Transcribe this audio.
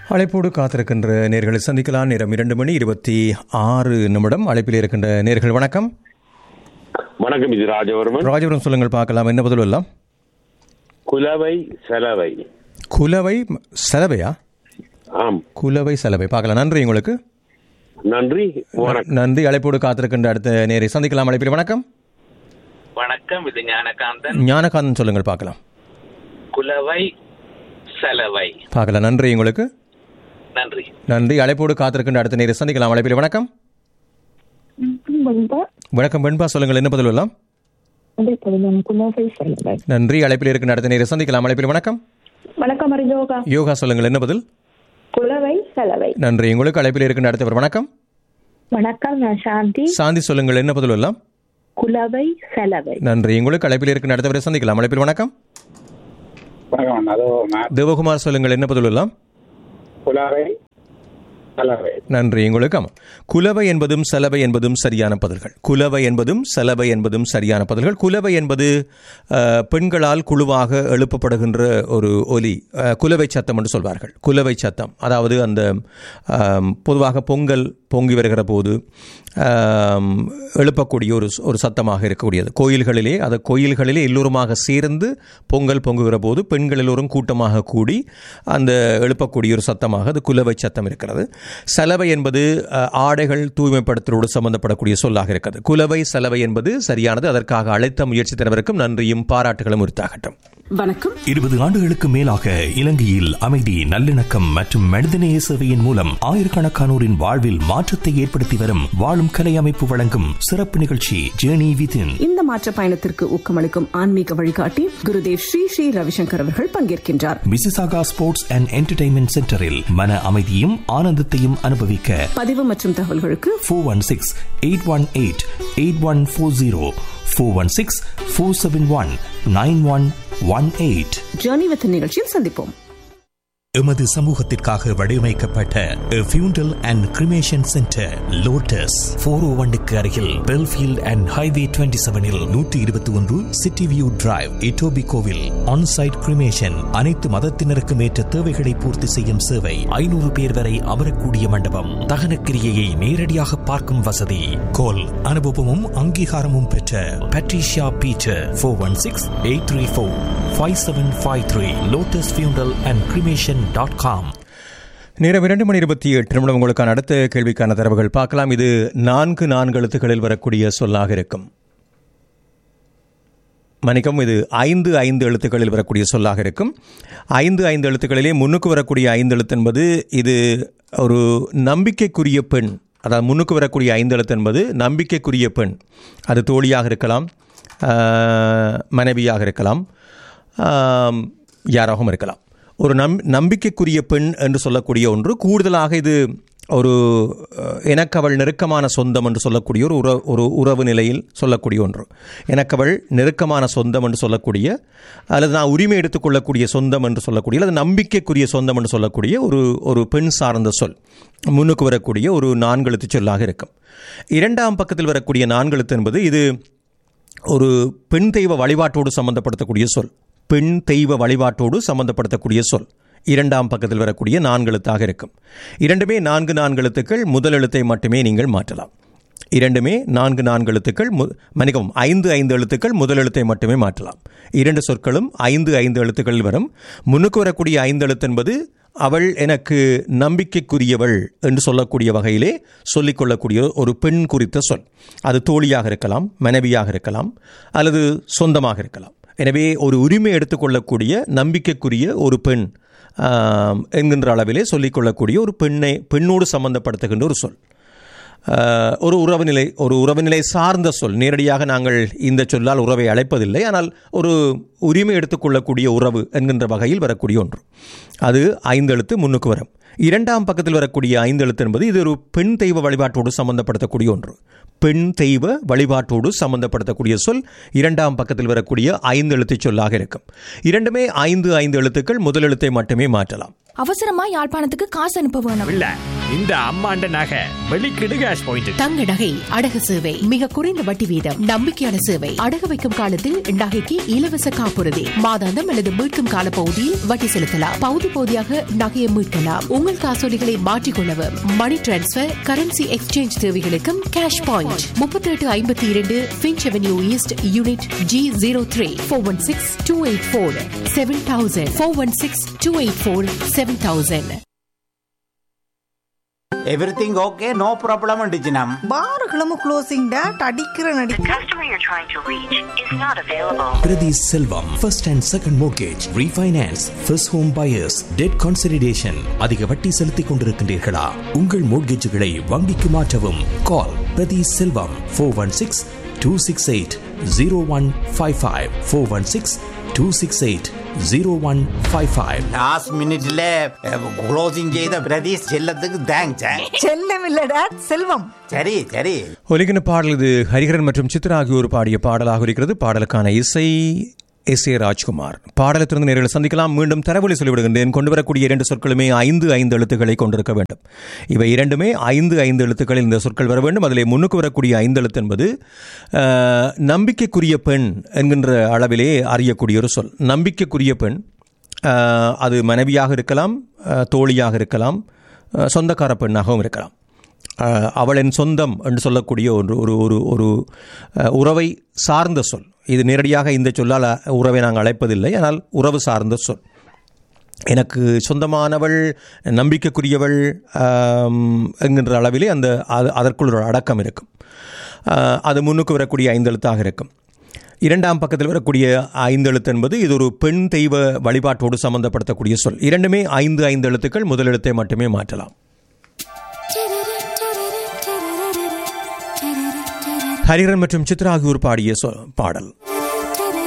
அழைப்போடு காத்திருக்கின்ற நேர்களை சந்திக்கலாம் நேரம் இரண்டு மணி இருபத்தி ஆறு நிமிடம் அழைப்பில் இருக்கின்ற நேர்கள் வணக்கம் வணக்கம் இது ராஜவர்மன் ராஜபுரம் சொல்லுங்கள் பார்க்கலாம் என்ன பதில் எல்லாம் குலவை செலவை குலவை செலவையா ஆம் குலவை செலவை பார்க்கலாம் நன்றி உங்களுக்கு நன்றி வணக்கம் நன்றி அழைப்போடு காத்திருக்கின்ற அடுத்த நேரை சந்திக்கலாம் அழைப்பில் வணக்கம் வணக்கம் இது ஞானகாந்தன் ஞானகாந்தன் சொல்லுங்கள் பார்க்கலாம் குலவை செலவை பார்க்கலாம் நன்றி உங்களுக்கு நன்றி நன்றி அழைப்போடு காத்திருக்கின்ற அடுத்த நேரை சந்திக்கலாம் அழைப்பில் வணக்கம் வெண்பா வணக்கம் வெண்பா சொல்லுங்கள் என்ன பதில் எல்லாம் அதே போல நான் குலோபை செல்வன் நன்றி அழைப்பில் இருக்கின்ற அடுத்த நேரை சந்திக்கலாம் அழைப்பில் வணக்கம் வணக்கம் அரிஜோகா யோகா சொல்லுங்கள் என்ன பதில் குலவை செலவை நன்றி உங்களுக்கு அழைப்பில் இருக்கின்ற அடுத்தவர் வணக்கம் வணக்கம் நான் சாந்தி சாந்தி சொல்லுங்கள் என்ன பதில் எல்லாம் குலவை செலவை நன்றி உங்களுக்கு அழைப்பில் இருக்கின்ற அடுத்தவரை சந்திக்கலாம் அழைப்பில் வணக்கம் வணக்கம் அதோ நான் தேவகுமார் சொல்லுங்கள் என்ன பதில் எல்லாம் குலாவை கலவை நன்றி உங்களுக்கு ஆமாம் குலவை என்பதும் செலவை என்பதும் சரியான பதில்கள் குலவை என்பதும் செலவை என்பதும் சரியான பதில்கள் குலவை என்பது அஹ், பெண்களால் குழுவாக எழுப்பப்படுகின்ற ஒரு ஒலி அஹ், குலவை சத்தம் என்று சொல்வார்கள் குலவை சத்தம் அதாவது அந்த ஆம், பொதுவாக பொங்கல் பொங்கி வருகிற போது ஆம், எழுப்பக்கூடிய ஒரு ஒரு சத்தமாக இருக்கக்கூடியது கோயில்களிலே அது கோயில்களிலே எல்லோருமாக சேர்ந்து பொங்கல் பொங்குகிற போது பெண்கள் எல்லோரும் கூட்டமாக கூடி அந்த எழுப்பக்கூடிய ஒரு சத்தமாக அது குலவை சத்தம் இருக்கிறது செலவை என்பது அஹ், ஆடைகள் தூய்மைப்படுத்தலோடு சம்பந்தப்படக்கூடிய சொல்லாக இருக்கிறது குலவை செலவை என்பது சரியானது அதற்காக அழைத்த முயற்சி தரவருக்கும் நன்றியும் பாராட்டுகளும் உரித்தாகட்டும் வணக்கம் இருபது ஆண்டுகளுக்கு மேலாக இலங்கையில் அமைதி நல்லிணக்கம் மற்றும் மனிதநேய சேவையின் மூலம் ஆயிரக்கணக்கானோரின் வாழ்வில் மாற்றத்தை ஏற்படுத்தி வரும் வாழும் கலை அமைப்பு வழங்கும் சிறப்பு நிகழ்ச்சி ஜேர்னி வித்தின் இந்த மாற்ற பயணத்திற்கு ஊக்கமளிக்கும் ஆன்மீக வழிகாட்டி குருதேவ் ஸ்ரீ ஸ்ரீ ரவிசங்கர் அவர்கள் பங்கேற்கின்றார் மிசிசாகா ஸ்போர்ட்ஸ் அண்ட் என்டர்டைன்மெண்ட் சென்டரில் மன அமைதியும் ஆனந்தத்தையும் அனுபவிக்க பதிவு மற்றும் தகவல்களுக்கு four one six eight one eight eight one four zero four one six four seven one nine one one eight journey with நிகழ்ச்சியில் சந்திப்போம் எமது சமூகத்திற்காக வடிவமைக்கப்பட்ட funeral and cremation centre Lotus four oh ஒன்னுக்கு அருகில் பெல்ஃபீல்ட் அண்ட் ஹைவே டுவெண்ட்டி செவனில் நூற்றி இருபத்தி ஒன்று சிட்டி வியூ டிரைவ் இட்டோபி கோவில் ஆன்சைட் கிரிமேஷன் அனைத்து மதத்தினருக்கும் ஏற்ற தேவைகளை பூர்த்தி செய்யும் சேவை ஐநூறு பேர் வரை அமரக்கூடிய மண்டபம் தகன கிரியையை நேரடியாக பார்க்கும் வசதி கோல் அனுபவமும் அங்கீகாரமும் பெற்ற Patricia Peter four one six eight three four five seven five three Lotus funeral and cremation dot com நேரம் இரண்டு மணி இருபத்தி எட்டு நிமிடம் உங்களுக்கான அடுத்த கேள்விக்கான தரவுகள் பார்க்கலாம் இது நான்கு நான்கு எழுத்துக்களில் வரக்கூடிய சொல்லாக இருக்கும் மன்னிக்கவும் இது ஐந்து ஐந்து எழுத்துக்களில் வரக்கூடிய சொல்லாக இருக்கும் ஐந்து ஐந்து எழுத்துக்களிலே முன்னுக்கு வரக்கூடிய ஐந்து எழுத்து என்பது இது ஒரு நம்பிக்கைக்குரிய பெண் அதாவது முன்னுக்கு வரக்கூடிய ஐந்து எழுத்து என்பது நம்பிக்கைக்குரிய பெண் அது தோழியாக இருக்கலாம் ஆஹ், மனைவியாக இருக்கலாம் ஆம், யாராகவும் இருக்கலாம் ஒரு நம் நம்பிக்கைக்குரிய பெண் என்று சொல்லக்கூடிய ஒன்று கூடுதலாக இது ஒரு அஹ், எனக்கு அவள் நெருக்கமான சொந்தம் என்று சொல்லக்கூடிய ஒரு உற ஒரு உறவு நிலையில் சொல்லக்கூடிய ஒன்று எனக்கு அவள் நெருக்கமான சொந்தம் என்று சொல்லக்கூடிய அல்லது நான் உரிமை எடுத்துக்கொள்ளக்கூடிய சொந்தம் என்று சொல்லக்கூடிய அல்லது நம்பிக்கைக்குரிய சொந்தம் என்று சொல்லக்கூடிய ஒரு ஒரு பெண் சார்ந்த சொல் முன்னுக்கு வரக்கூடிய ஒரு நான்கெழுத்து சொல்லாக இருக்கும் இரண்டாம் பக்கத்தில் வரக்கூடிய நான்கெழுத்து என்பது இது ஒரு பெண் தெய்வ வழிபாட்டோடு சம்பந்தப்படுத்தக்கூடிய சொல் பெண் தெய்வ வழிபாட்டோடு சம்பந்தப்படுத்தக்கூடிய சொல் இரண்டாம் பக்கத்தில் வரக்கூடிய நான்கு எழுத்தாக இருக்கும் இரண்டுமே நான்கு நான்கு எழுத்துக்கள் முதல் எழுத்தை மட்டுமே நீங்கள் மாற்றலாம் இரண்டுமே நான்கு நான்கு எழுத்துக்கள் மு மன்னிக்கவும் ஐந்து ஐந்து எழுத்துக்கள் முதல் எழுத்தை மட்டுமே மாற்றலாம் இரண்டு சொற்களும் ஐந்து ஐந்து எழுத்துக்களில் வரும் முன்னுக்கு வரக்கூடிய ஐந்து எழுத்து என்பது அவள் எனக்கு நம்பிக்கைக்குரியவள் என்று சொல்லக்கூடிய வகையிலே சொல்லிக்கொள்ளக்கூடிய ஒரு பெண் குறித்த சொல் அது தோழியாக இருக்கலாம் மனைவியாக இருக்கலாம் அல்லது சொந்தமாக இருக்கலாம் எனவே ஒரு உரிமை எடுத்துக்கொள்ளக்கூடிய நம்பிக்கைக்குரிய ஒரு பெண் ஆம், என்கின்ற அளவிலே சொல்லிக்கொள்ளக்கூடிய ஒரு பெண்ணை பெண்ணோடு சம்பந்தப்படுத்துகின்ற ஒரு சொல் ஆஹ், ஒரு உறவு நிலை ஒரு உறவு நிலை சார்ந்த சொல் நேரடியாக நாங்கள் இந்த சொல்லால் உறவை அழைப்பதில்லை ஆனால் ஒரு உரிமை எடுத்துக்கொள்ளக்கூடிய உறவு என்கின்ற வகையில் வரக்கூடிய ஒன்று அது ஐந்து எழுத்து முன்னுக்கு வரும் இரண்டாம் பக்கத்தில் வரக்கூடிய ஐந்து எழுத்து என்பது இது ஒரு பெண் தெய்வ வழிபாட்டோடு சம்பந்தப்படுத்தக்கூடிய ஒன்று பெண் தெய்வ வழிபாட்டோடு சம்பந்தப்படுத்தக்கூடிய சொல் இரண்டாம் பக்கத்தில் வரக்கூடிய ஐந்து எழுத்து சொல்லாக இருக்கும் இரண்டுமே ஐந்து ஐந்து எழுத்துக்கள் முதல் எழுத்தை மட்டுமே மாற்றலாம் அவசரமா யாழ்ப்பாணத்துக்கு காசு அனுப்ப வேணும் இல்ல இந்த அம்மாண்ட நகை வெளிக்கிடு கேஷ் பாயிண்ட் தங்க நகை அடகு சேவை மிக குறைந்த வட்டி வீதம் நம்பிக்கையான சேவை அடகு வைக்கும் காலத்தில் நகைக்கு இலவச காப்புறுதி மாதாந்தம் அல்லது மீட்கும் கால பகுதியில் வட்டி செலுத்தலாம் பகுதி பகுதியாக நகையை மீட்கலாம் உங்கள் காசோலிகளை மாற்றிக்கொள்ளவும் மணி டிரான்ஸ்பர் கரன்சி எக்ஸ்சேஞ்ச் தேவைகளுக்கும் கேஷ் பாயிண்ட் முப்பத்தி எட்டு ஐம்பத்தி இரண்டு Finch avenue east unit G zero three four one six two eight four seven thousand four one six two eight four seven thousand everything okay no problem டிஜினம் பாருகளும் closing date அடிக்கிற நடி Prati Selvam, first and second mortgage, refinance, first home buyers, debt consolidation. அதிக வட்டி செலுத்திக் கொண்டிருக்கின்றீர்களா உங்கள் மோட்கேஜுகளை வங்கிக்கு மாற்றவும் call Prathi Selvam four one six two six eight zero one five five four one six two six eight zero one five five last மினிட்ல closing செய்த பிரதீஷ் செல்லத்துக்கு thanks செல்லம் இல்ல டேட் செல்வம் சரி சரி ஒலிக்கின பாடல் இது ஹரிஹரன் மற்றும் சித்ரா ஆகியோர் பாடிய பாடலாக இருக்கிறது பாடலுக்கான இசை எஸ் ஏ ராஜ்குமார் பாடலத்திலிருந்து நேரில் சந்திக்கலாம் மீண்டும் தரவழி சொல்லிவிடுகின்றேன் கொண்டு வரக்கூடிய இரண்டு சொற்களுமே ஐந்து ஐந்து எழுத்துக்களை கொண்டிருக்க வேண்டும் இவை இரண்டுமே ஐந்து ஐந்து எழுத்துக்களில் இந்த சொற்கள் வர வேண்டும் அதிலே முன்னுக்கு வரக்கூடிய ஐந்து எழுத்து என்பது அஹ், நம்பிக்கைக்குரிய பெண் என்கின்ற அளவிலே அறியக்கூடிய ஒரு சொல் நம்பிக்கைக்குரிய பெண் அஹ், அது மனைவியாக இருக்கலாம் அஹ், தோழியாக இருக்கலாம் அஹ், சொந்தக்கார பெண்ணாகவும் இருக்கலாம் அஹ், அவளின் சொந்தம் என்று சொல்லக்கூடிய ஒரு ஒரு ஒரு ஒரு அஹ், உறவை சார்ந்த சொல் இது நேரடியாக இந்த சொல்லால் அ- உறவை நாங்கள் அழைப்பதில்லை ஆனால் உறவு சார்ந்த சொல் எனக்கு சொந்தமானவள் நம்பிக்கைக்குரியவள் ஆம், என்கின்ற அளவிலே அந்த அது அதற்குள் ஒரு அடக்கம் இருக்கும் அஹ், அது முன்னுக்கு வரக்கூடிய ஐந்தெழுத்தாக இருக்கும் இரண்டாம் பக்கத்தில் வரக்கூடிய ஐந்தெழுத்து என்பது இது ஒரு பெண் தெய்வ வழிபாட்டோடு சம்பந்தப்படுத்தக்கூடிய சொல் இரண்டுமே ஐந்து ஐந்து எழுத்துக்கள் முதல் எழுத்தை மட்டுமே மாற்றலாம் ஹரிஹரன் மற்றும் சித்ரா ஆகியோர் பாடிய சொ- பாடல்